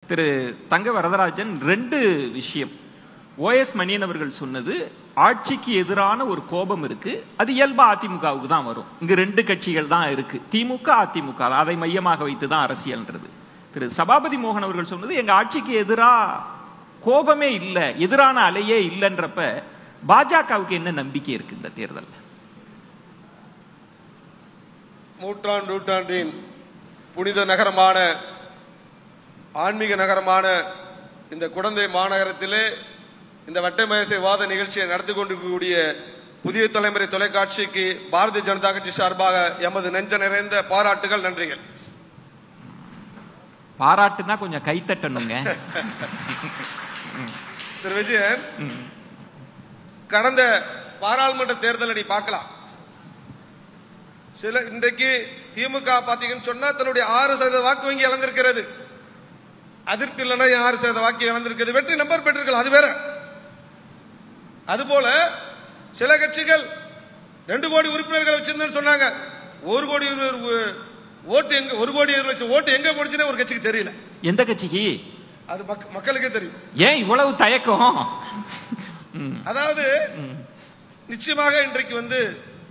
திரு தங்க வரதராஜன் ரெண்டு விஷயம் ஓஎஸ் மணியன் அவர்கள் சொன்னது ஆட்சிக்கு எதிரான ஒரு கோபம் இருக்கு அது இயல்பா அதிமுகவுக்கு தான் வரும் இங்கு ரெண்டு கட்சிகள் தான் இருக்கு திமுக அதிமுக அதை மையமாக வைத்து தான் அரசியல்ன்றது திரு சபாபதி மோகன் அவர்கள் சொன்னது எங்க ஆட்சிக்கு எதிரா கோபமே இல்லை எதிரான அலையே இல்லைன்றப்ப பாஜகவுக்கு என்ன நம்பிக்கை இருக்கு இந்த தேர்தல்ல நூற்றாண்டு நூற்றாண்டின் புனித நகரமான ஆன்மீக நகரமான இந்த குடந்தை மாநகரத்திலே இந்த வட்டமேசை வாத நிகழ்ச்சியை நடத்தி கொண்டிருக்கக்கூடிய புதிய தலைமுறை தொலைக்காட்சிக்கு பாரதிய ஜனதா கட்சி சார்பாக எமது நெஞ்ச நிறைந்த பாராட்டுகள் நன்றிகள் பாராட்டுனா கொஞ்சம் கைத்தட்டணுங்க திரு விஜயன் கடந்த பாராளுமன்ற தேர்தலை நீ பார்க்கலாம் சில இன்றைக்கு திமுக பாத்தீங்கன்னு சொன்னா தன்னுடைய ஆறு சதவீத வாக்கு வங்கி இழந்திருக்கிறது அதிருப்தி இல்லைன்னா ஆறு சதவீத வாக்கு இழந்திருக்கிறது வெற்றி நம்பர் பெற்றிருக்கலாம் அது வேற அதுபோல சில கட்சிகள் ரெண்டு கோடி உறுப்பினர்கள் வச்சிருந்தேன்னு சொன்னாங்க ஒரு கோடி உறு- ஓட்டு எங்க ஒரு கோடி லட்சம் ஓட்டு எங்க போச்சுன்னு ஒரு கட்சிக்கு தெரியல எந்த கட்சிக்கு அது மக்க- மக்களுக்கே தெரியும் ஏன் இவ்வளவு தயக்கம் ம், அதாவது நிச்சயமாக இன்றைக்கு வந்து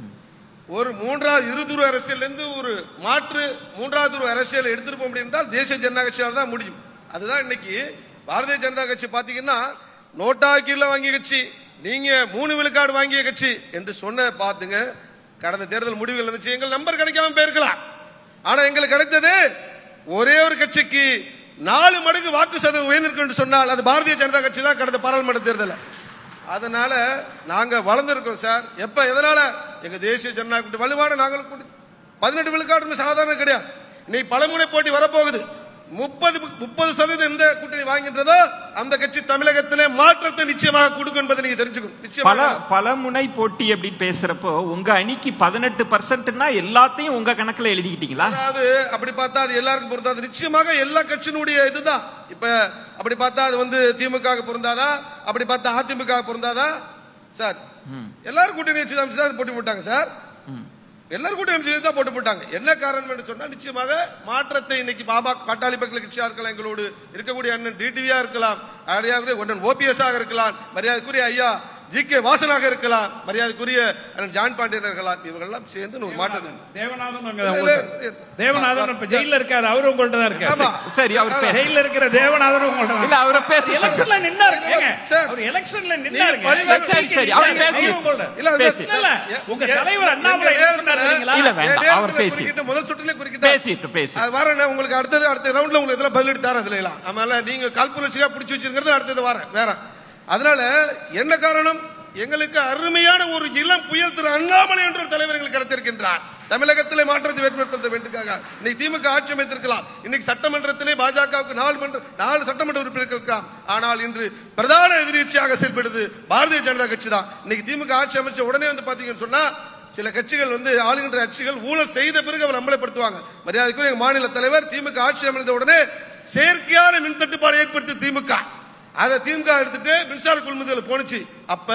ஒரு மூன்றாவது இருதுரு அரசியல் இருந்து ஒரு மாற்று மூன்றாவது துருவ அரசியல் எடுத்துட்டு போக முடியும் என்றால் தேசிய ஜனதா கட்சியால் தான் முடியும் அதுதான் இன்னைக்கு பாரதிய ஜனதா கட்சி பாத்தீங்கன்னா நோட்டா கீழ வாங்கிய கட்சி நீங்க மூணு விழுக்காடு வாங்கிய கட்சி என்று சொன்ன பாத்துங்க கடந்த தேர்தல் முடிவுகள் இருந்துச்சு எங்கள் நம்பர் கிடைக்காம போயிருக்கலாம் ஆனா எங்களுக்கு கிடைத்தது ஒரே ஒரு கட்சிக்கு நாலு மடங்கு வாக்கு சதவீதம் உயர்ந்திருக்கு என்று சொன்னால் அது பாரதிய ஜனதா கட்சி தான் கடந்த பாராளுமன்ற தேர்தலில் அதனால நாங்க வளர்ந்துருக்கோம் சார் எப்ப எதனால எங்க தேசிய ஜனநாயக கூட்டணி வலுவான நாங்கள் கூட்டி- பதினெட்டு விழுக்காடு சாதாரண கிடையாது நீ பலமுனை போட்டி வரப்போகுது முப்பது முப்பது சதவீதம் எந்த கூட்டணி வாங்கின்றதோ அந்த கட்சி தமிழகத்திலே மாற்றத்தை நிச்சயமாக கொடுக்கும் என்பதை நீங்க தெரிஞ்சுக்கணும் பல நிச்சயமாக பல முனை போட்டி அப்படின்னு பேசுறப்போ உங்க அணிக்கு பதினெட்டு பர்சன்ட்னா எல்லாத்தையும் உங்க கணக்குல எழுதிக்கிட்டீங்களா அதாவது அப்படி பார்த்தா அது எல்லாருக்கும் பொருந்தாது நிச்சயமாக எல்லா கட்சியினுடைய இதுதான் இப்ப அப்படி பார்த்தா அது வந்து திமுக க்கு பொருந்தாதா அப்படி பார்த்தா அதிமுக க்கு பொருந்தாதா சார் எல்லாரும் கூட்டணி வச்சு தான் சார் போட்டி போட்டாங்க சார் ம். எல்லாரும் கூட்டணி அமைச்சு தான் போட்டு போட்டாங்க என்ன காரணம் என்று சொன்னா நிச்சயமாக மாற்றத்தை இன்னைக்கு பாபா பாட்டாளி மக்கள் கட்சியா இருக்கலாம் எங்களோடு இருக்கக்கூடிய அண்ணன் டிடிவியா இருக்கலாம் மரியாதைக்குரிய ஒன்னன் ஓபிஎஸ் ஆக இருக்கலாம் மரியாதைக்குரிய ஐயா ஜி கே வாசனாக இருக்கலாம் மரியாதைக்குரிய அண்ணன் ஜான் பாண்டியன் இருக்கலாம் இவர்கள்லாம் சேர்ந்து ஒரு மாற்றத்தை தேவநாதன் அங்க இல்ல, உங்கள்ட்ட- இல்ல. தேவநாதன் இப்ப ஜெயில இருக்காரு அவரு உங்கள்ட்ட தான் ஆமா. இருக்காரு சரி அவர் பேச ஜெயில இருக்கிற தேவநாதன் உங்கள்ட்ட தான் இல்ல அவரை பேச எலெக்ஷன்ல நின்னாரு ஏங்க சார். அவர் எலெக்ஷன்ல நின்னாருங்க பழிவாங்க- சரி, சரி, அவர் பேசி- இல்ல, அது- பேசி. இல்ல, இல்ல, உங்க தலைவர் அண்ணாமலை எங்க என்ன சொன்னாரு நேரத்துல- தெரியுங்களா? இல்ல, வேண்டாம். என் அவர் நேரத்துல பேசி. குறுக்கிட்டு, முதல் சுற்றுல குறுக்கிட்டார். பேசிட்டு பேசி அது வரேன் உங்களுக்கு அடுத்தது அடுத்த ரவுண்ட்ல உங்களுக்கு இதெல்லாம் பதிலெடுத்து தரேன் இதுல எல்லாம் ஆமால நீங்க கால்புணர்ச்சியா பிடிச்சி வச்சிருக்கிறது அடுத்தது வரேன் வேற அதனால என்ன காரணம் எங்களுக்கு அருமையான ஒரு இளம் புயல் திரு அண்ணாமலை என்ற ஒரு தலைவர் எங்களுக்கு கிடைத்திருக்கின்றார் தமிழகத்திலே மாற்றத்தை ஏற்படுத்த வேண்டுக்காக இன்னைக்கு திமுக ஆட்சி அமைத்திருக்கலாம் இன்னைக்கு சட்டமன்றத்திலே பாஜகவுக்கு நாலு மன்ற நாலு சட்டமன்ற உறுப்பினர்கள் இருக்கலாம் ஆனால் இன்று பிரதான எதிர்கட்சியாக செயல்படுது பாரதிய ஜனதா கட்சி தான் இன்னைக்கு திமுக ஆட்சி அமைச்ச உடனே வந்து பாத்தீங்கன்னு சொன்னா சில கட்சிகள் வந்து ஆளுகின்ற கட்சிகள் ஊழல் செய்த பிறகு அவர் அமலப்படுத்துவாங்க மரியாதைக்குரிய எங்க மாநில தலைவர் திமுக ஆட்சி அமைந்த உடனே செயற்கையான மின் தட்டுப்பாடு ஏற்படுத்தி திமுக அதை திமுக எடுத்துட்டு மின்சார கொள்முதல் போனுச்சு அப்ப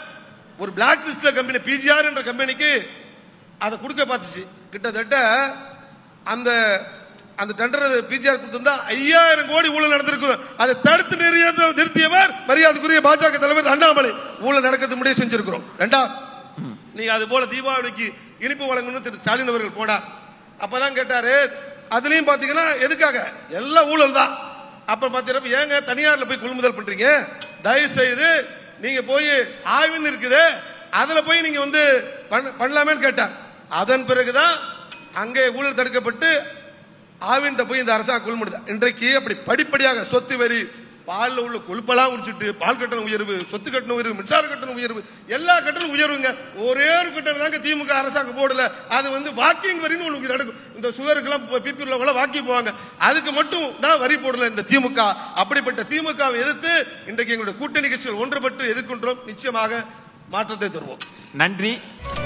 ஒரு பிளாக் லிஸ்ட்ல கம்பெனி பிஜிஆர் என்ற கம்பெனிக்கு அதை கொடுக்க பார்த்துச்சு கிட்டத்தட்ட அந்த அந்த டெண்டர் பிஜிஆர் கொடுத்திருந்தா ஐயாயிரம் கோடி ஊழல் நடந்திருக்கும் அதை தடுத்து நிறுத்திய நிறுத்தியவர் மரியாதைக்குரிய பாஜக தலைவர் அண்ணாமலை ஊழல் நடக்கிறது முடிய செஞ்சிருக்கிறோம் ரெண்டாவது நீங்க அது போல தீபாவளிக்கு இனிப்பு வழங்கணும்னு திரு ஸ்டாலின் அவர்கள் போனார் அப்பதான் கேட்டாரு அதுலயும் பாத்தீங்கன்னா எதுக்காக எல்லாம் ஊழல் தான் அப்ப பாத்தீங்கன்னா ஏங்க தனியார்ல போய் கொள்முதல் பண்றீங்க தயவு செய்து நீங்க போய் ஆய்வுன்னு இருக்குது அதுல போய் நீங்க வந்து பண்ண- பண்ணலாமேன்னு கேட்டார் அதன் பிறகுதான் அங்கே ஊழல் தடுக்கப்பட்டு ஆவின்ட்ட போய் இந்த அரசாங்கம் கொள்முடுது இன்றைக்கு அப்படி படிப்படியாக சொத்து வரி பால்ல உள்ள கொழுப்பெல்லாம் குடிச்சிட்டு பால் கட்டணம் உயர்வு சொத்து கட்டணம் உயர்வு மின்சார கட்டணம் உயர்வு எல்லா கட்டணம் உயர்வுங்க ஒரே ஒரு கட்டணம் தாங்க திமுக அரசாங்கம் போடல அது வந்து வாக்கிங் வரின்னு ஒண்ணு நடக்கும் இந்த சுகருக்கெல்லாம் பிபி உள்ளவங்க வாக்கிங் போவாங்க அதுக்கு மட்டும் தான் வரி போடல இந்த திமுக அப்படிப்பட்ட திமுகவை எதிர்த்து இன்றைக்கு எங்களுடைய கூட்டணி கட்சிகள் ஒன்றுபட்டு எதிர்க்கின்றோம் நிச்சயமாக மாற்றத்தை தருவோம் நன்றி